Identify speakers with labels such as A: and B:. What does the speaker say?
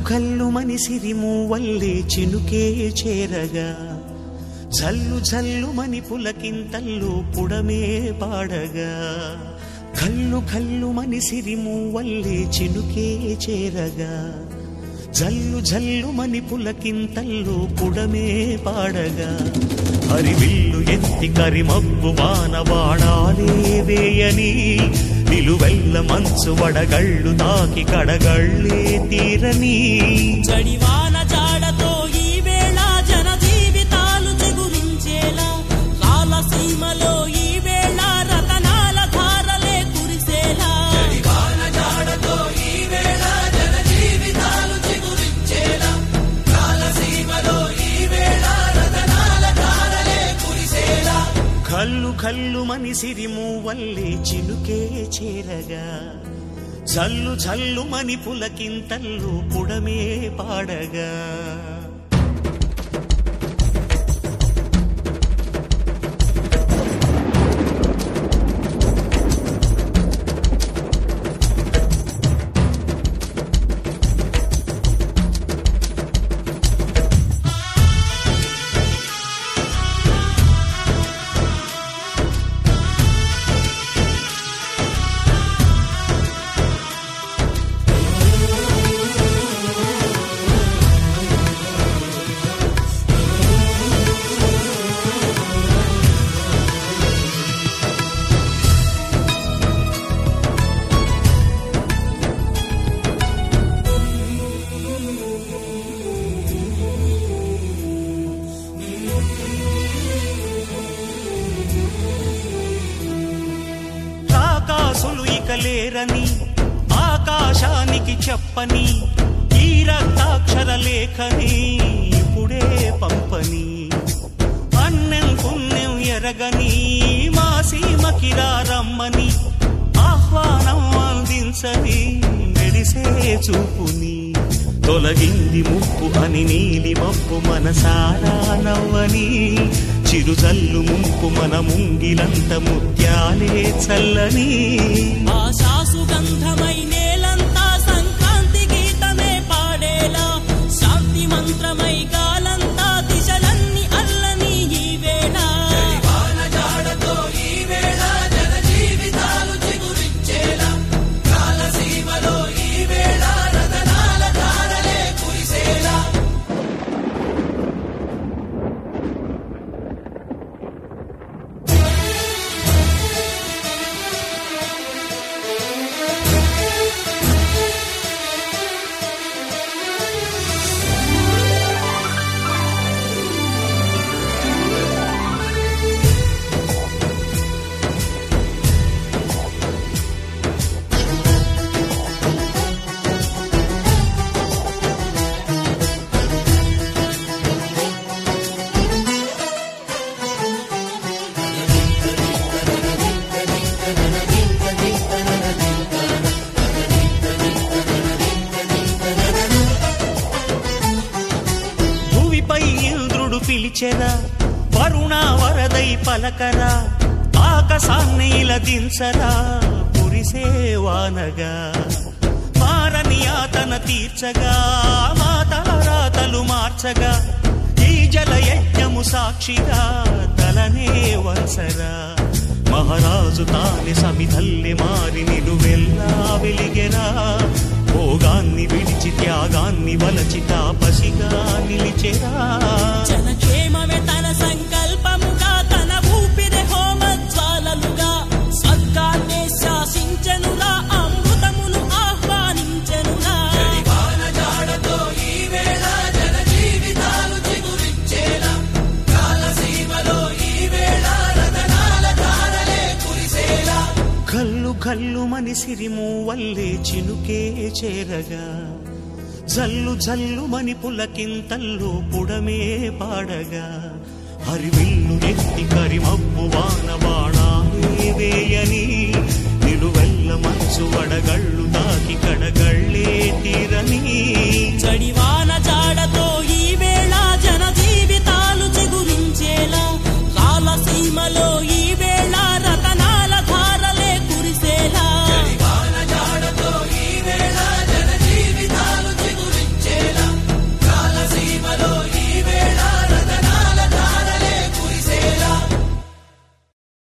A: కల్లు మని సిరిమూవల్లే చినుకే చేరగా జల్లు జల్లు మని పులకింతల్లో పుడమే పాడగా కల్లు కల్లు మని సిరిమూవల్లే చినుకే చేరగా జల్లు జల్లు మని పులకింతల్లో పుడమే పాడగా హరివిల్లు ఎత్తి కరిమబ్బు వానవాడాలే వేయని నిలువెల్ల మంచు వడగళ్ళు తాకి కడగళ్ళే తీరని
B: జడివాన జాడతో ఈ వేళ జన జీవితాలు చెగురించేలా రాలసీమలో ఈ వేళ రతనాల ధారలే కురిసేలా
A: కల్లు కల్లు మని సిరిమూవల్లే చినుకే చేరగా జల్లు జల్లు మని పులకింతల్లు పుడమే పాడగా రాకాసులు ఇక లేరని ఆకాశానికి చెప్పని ఈ రక్తాక్షర లేఖని ఇప్పుడే పంపని అన్నం పుణ్యం ఎరగని మా సీమకి రమ్మని ఆహ్వానం అందించని మెడిసే చూపుని తొలగింది ముప్పు అని నీలి మప్పు మనసారా నవ్వని చిరుజల్లు ముంపు మన ముంగిలంత ముత్యాలే చల్లని
B: ఆశాసు గంధమై నేలంతా సంక్రాంతి గీతమే పాడేలా శాంతి మంత్రమై గాలంతా దిశలన్నీ అల్లని ఈ వేళ
A: భూమిపై ఇంద్రుడు పిలిచెరా వరుణ వరదై పలకరా ఆకాశాన్ని ఇలా దించరా కురిసే వానగా మారని ఆతన తీర్చగా మాతల రాతలు మార్చగా ఈ జల యజ్ఞము సాక్షిగా తలనే వంచరా మహారాజు తాని సమిధల్లి మారి నిలువెల్లా వెలిగెరా భోగాన్ని విడిచి త్యాగాన్ని వలచి తాపసిగా నిలిచెరా
B: జనక్షేమమే తన సంకల్పముగా తన ఊపిరి హోమజ్వాలలుగా స్వర్గాన్నే శాసించనురా అమృతమును ఆహ్వానించనురా
A: కల్లు కల్లు మని సిరిము వల్లే చినుకే చేరగా జల్లు జల్లు మని పులకింతల్లు పుడమే పాడగా హరివిల్లు ఎత్తి కరిమబ్బు వాన బాణాలే వేయని నిలువెల్ల మంచు వడగళ్ళు తాకి కడగళ్ళే తీరని
B: జడివాన